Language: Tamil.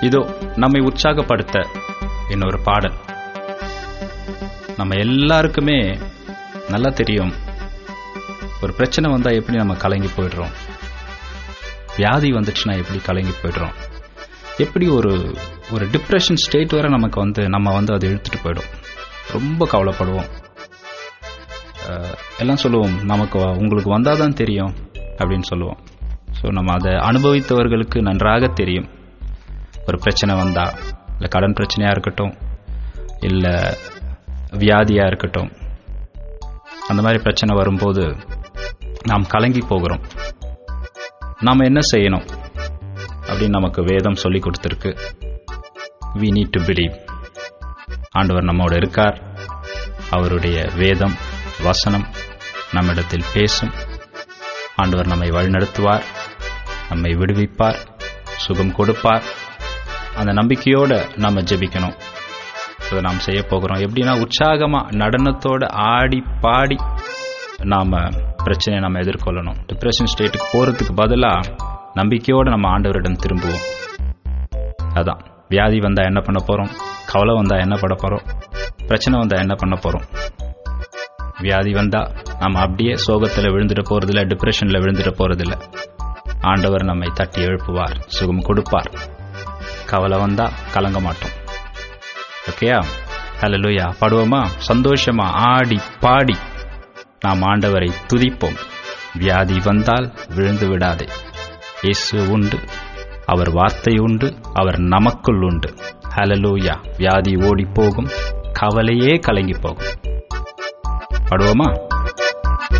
இதோ நம்மை உற்சாகப்படுத்த இன்னொரு பாடல் நம்ம எல்லாருக்குமே நல்லா தெரியும் ஒரு பிரச்சனை வந்தா எப்படி நம்ம கலங்கி போயிடுறோம் வியாதி வந்துச்சுன்னா எப்படி கலங்கி போயிடுறோம் எப்படி ஒரு ஒரு டிப்ரெஷன் ஸ்டேட் வரை நமக்கு வந்து நம்ம வந்து அதை இழுத்துட்டு போயிடும் ரொம்ப கவலைப்படுவோம் அஹ், எல்லாம் சொல்லுவோம் நமக்கு வ- உங்களுக்கு வந்தாதான் தெரியும் அப்படின்னு சொல்லுவோம் ஸோ நம்ம அதை அனுபவித்தவர்களுக்கு நன்றாக தெரியும் ஒரு பிரச்சனை வந்தா இல்லை கடன் பிரச்சனையாக இருக்கட்டும் இல்லை வியாதியாக இருக்கட்டும் அந்த மாதிரி பிரச்சனை வரும்போது நாம் கலங்கி போகிறோம் நாம் என்ன செய்யணும் அப்படின்னு நமக்கு வேதம் சொல்லி கொடுத்துருக்கு வி நீட் டு பிலீவ் ஆண்டவர் நம்மோடு இருக்கார் அவருடைய வேதம் வசனம் நம்மிடத்தில் பேசும் ஆண்டவர் நம்மை வழிநடத்துவார் நம்மை விடுவிப்பார் சுகம் கொடுப்பார் அந்த நம்பிக்கையோட நாம ஜெபிக்கணும் அதை நாம் செய்ய போகிறோம் எப்படின்னா உற்சாகமா நடனத்தோட ஆடி பாடி நாம பிரச்சனையை நம்ம எதிர்கொள்ளணும் டிப்ரெஷன் ஸ்டேட்டுக்கு போறதுக்கு பதிலா நம்பிக்கையோட நம்ம ஆண்டவரிடம் திரும்புவோம் அதான் வியாதி வந்தா என்ன பண்ண போறோம் கவலை வந்தா என்ன பண்ண போறோம் பிரச்சனை வந்தா என்ன பண்ண போறோம் வியாதி வந்தா நம்ம அப்படியே சோகத்துல விழுந்துட போறதில்ல டிப்ரெஷன்ல விழுந்துட போறதில்ல ஆண்டவர் நம்மை தட்டி எழுப்புவார் சுகம் கொடுப்பார் கவலை வந்தா கலங்க மாட்டோம் ஓகேயா ஹalleluya பாடுவோமா சந்தோஷமா ஆடி பாடி நாம் ஆண்டவரை துதிப்போம் வியாதி வந்தால் விழுந்து விடாதே இயேசு உண்டு அவர் வார்த்தை உண்டு அவர் நமக்குள் உண்டு ஹalleluya வியாதி ஓடி போகும் கவலையே கலங்கி போகும் பாடுவோமா